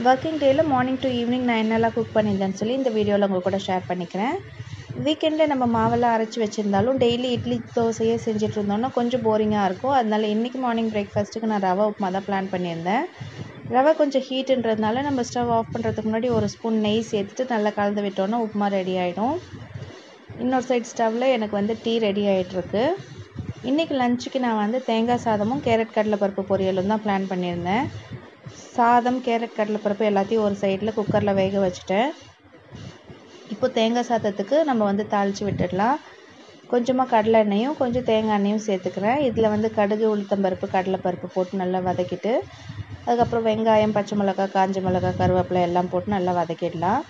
working டேயில் morning to evening நான் என்னெல்லாம் குக் பண்ணியிருந்தேன்னு சொல்லி இந்த வீடியோவில் உங்கள் கூட ஷேர் பண்ணிக்கிறேன் வீக்கெண்டில் நம்ம மாவெல்லாம் அரைச்சி வச்சுருந்தாலும் டெய்லி இட்லி தோசையே செஞ்சுட்டு இருந்தோம்னா கொஞ்சம் போரிங்காக இருக்கும் அதனால இன்றைக்கி மார்னிங் பிரேக்ஃபாஸ்ட்டுக்கு நான் ரவா உப்புமா தான் பிளான் பண்ணியிருந்தேன் ரவை கொஞ்சம் ஹீட்டுன்றதுனால நம்ம ஸ்டவ் ஆஃப் பண்ணுறதுக்கு முன்னாடி ஒரு ஸ்பூன் நெய் சேர்த்துட்டு நல்லா கலந்து விட்டோன்னா உப்புமா ரெடி ஆகிடும் இன்னொரு சைட் ஸ்டவ்வில் எனக்கு வந்து டீ ரெடி ஆகிட்டுருக்கு இன்றைக்கி லஞ்சுக்கு நான் வந்து தேங்காய் சாதமும் கேரட் கடலைப்பருப்பு பொரியலும் தான் பிளான் பண்ணியிருந்தேன் சாதம் கேரட் கடலைப்பருப்பு எல்லாத்தையும் ஒரு சைடில் குக்கரில் வேக வச்சுட்டேன் இப்போ தேங்காய் சாதத்துக்கு நம்ம வந்து தாளித்து விட்டுடலாம் கொஞ்சமாக கடலை எண்ணெயும் கொஞ்சம் தேங்காய் எண்ணெயும் சேர்த்துக்கிறேன் இதில் வந்து கடுகு உளுத்தம்பருப்பு கடலைப்பருப்பு போட்டு நல்லா வதக்கிட்டு அதுக்கப்புறம் வெங்காயம் பச்சை மிளகா காஞ்ச மிளகா கருவேப்பிலை எல்லாம் போட்டு நல்லா வதக்கிடலாம்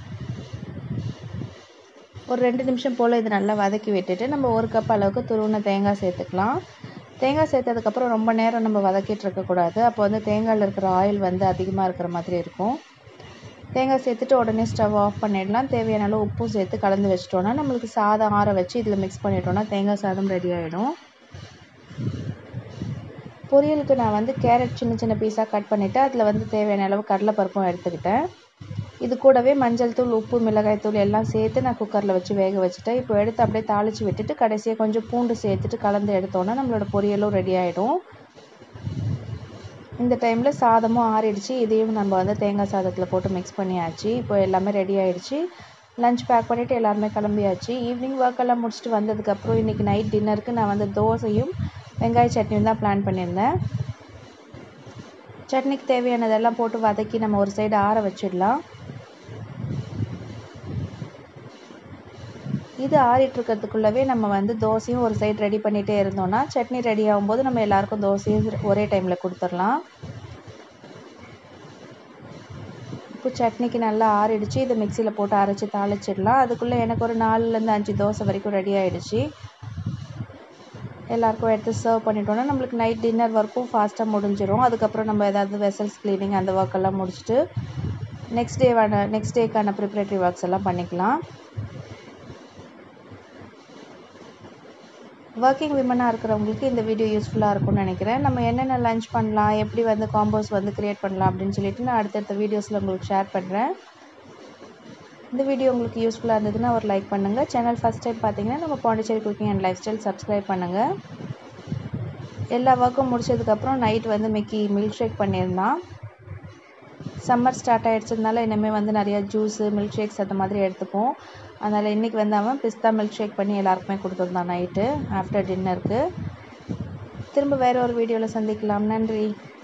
ஒரு ரெண்டு நிமிஷம் போல் இது நல்லா வதக்கி விட்டுட்டு நம்ம ஒரு கப் அளவுக்கு துருவின தேங்காய் சேர்த்துக்கலாம் தேங்காய் சேர்த்ததுக்கப்புறம் ரொம்ப நேரம் நம்ம வதக்கிட்டு இருக்கக்கூடாது அப்போ வந்து தேங்காயில் இருக்கிற ஆயில் வந்து அதிகமாக இருக்கிற மாதிரி இருக்கும் தேங்காய் சேர்த்துட்டு உடனே ஸ்டவ் ஆஃப் பண்ணிடலாம் தேவையான அளவு உப்பும் சேர்த்து கலந்து வச்சிட்டோன்னா நம்மளுக்கு சாதம் ஆற வச்சு இதில் மிக்ஸ் பண்ணிட்டோன்னா தேங்காய் சாதம் ரெடி ஆகிடும் பொரியலுக்கு நான் வந்து கேரட் சின்ன சின்ன பீஸாக கட் பண்ணிவிட்டு அதில் வந்து தேவையான அளவு கடலைப்பருப்பும் எடுத்துக்கிட்டேன் இது கூடவே மஞ்சள் தூள் உப்பு மிளகாய் தூள் எல்லாம் சேர்த்து நான் குக்கரில் வச்சு வேக வச்சுட்டேன் இப்போ எடுத்து அப்படியே தாளித்து விட்டுட்டு கடைசியாக கொஞ்சம் பூண்டு சேர்த்துட்டு கலந்து எடுத்தோன்னா நம்மளோட பொரியலும் ரெடி ஆகிடும் இந்த டைமில் சாதமும் ஆறிடுச்சு இதையும் நம்ம வந்து தேங்காய் சாதத்தில் போட்டு மிக்ஸ் பண்ணியாச்சு இப்போ எல்லாமே ரெடி ஆகிடுச்சு லஞ்ச் பேக் பண்ணிவிட்டு எல்லாருமே கிளம்பியாச்சு ஈவினிங் ஒர்க் எல்லாம் முடிச்சுட்டு வந்ததுக்கப்புறம் இன்றைக்கி நைட் டின்னருக்கு நான் வந்து தோசையும் வெங்காய சட்னியும் தான் பிளான் பண்ணியிருந்தேன் சட்னிக்கு தேவையானதெல்லாம் போட்டு வதக்கி நம்ம ஒரு சைடு ஆற வச்சிடலாம் இது ஆறிட்டுருக்கிறதுக்குள்ளவே நம்ம வந்து தோசையும் ஒரு சைடு ரெடி பண்ணிகிட்டே இருந்தோம்னா சட்னி ரெடி ஆகும்போது நம்ம எல்லாருக்கும் தோசையும் ஒரே டைமில் கொடுத்துடலாம் இப்போ சட்னிக்கு நல்லா ஆறிடுச்சு இதை மிக்சியில் போட்டு அரைச்சி தாளிச்சிடலாம் அதுக்குள்ளே எனக்கு ஒரு நாலுலேருந்து அஞ்சு தோசை வரைக்கும் ரெடி ஆகிடுச்சு எல்லாருக்கும் எடுத்து சர்வ் பண்ணிட்டோன்னா நம்மளுக்கு நைட் டின்னர் ஒர்க்கும் ஃபாஸ்ட்டாக முடிஞ்சிடும் அதுக்கப்புறம் நம்ம ஏதாவது வெசல்ஸ் க்ளீனிங் அந்த ஒர்க் எல்லாம் முடிச்சுட்டு நெக்ஸ்ட் டேவான நெக்ஸ்ட் டேக்கான ப்ரிப்ரேட்டரி ஒர்க்ஸ் எல்லாம் பண்ணிக்கலாம் ஒர்க்கிங் விமனாக இருக்கிறவங்களுக்கு இந்த வீடியோ யூஸ்ஃபுல்லாக இருக்கும்னு நினைக்கிறேன் நம்ம என்னென்ன லஞ்ச் பண்ணலாம் எப்படி வந்து காம்போஸ் வந்து க்ரியேட் பண்ணலாம் அப்படின்னு சொல்லிட்டு நான் அடுத்தடுத்த வீடியோஸில் உங்களுக்கு ஷேர் பண்ணுறேன் இந்த வீடியோ உங்களுக்கு யூஸ்ஃபுல்லாக இருந்ததுன்னா ஒரு லைக் பண்ணுங்கள் சேனல் ஃபஸ்ட் டைம் பார்த்தீங்கன்னா நம்ம Pondicherry cooking and lifestyle subscribe பண்ணுங்கள் எல்லா ஒர்க்கும் முடிச்சதுக்கப்புறம் நைட் வந்து மிக்கி மில்க் ஷேக் பண்ணியிருந்தான் சம்மர் ஸ்டார்ட் ஆகிடுச்சதுனால இனிமேல் வந்து நிறையா ஜூஸு மில்க் ஷேக்ஸ் அந்த மாதிரி எடுத்துப்போம் அதனால் இன்றைக்கி வந்து அவன் பிஸ்தா மில்க் ஷேக் பண்ணி எல்லாருக்குமே கொடுத்துருந்தான் நைட்டு ஆஃப்டர் டின்னருக்கு திரும்ப வேறு ஒரு வீடியோவில் சந்திக்கலாம் நன்றி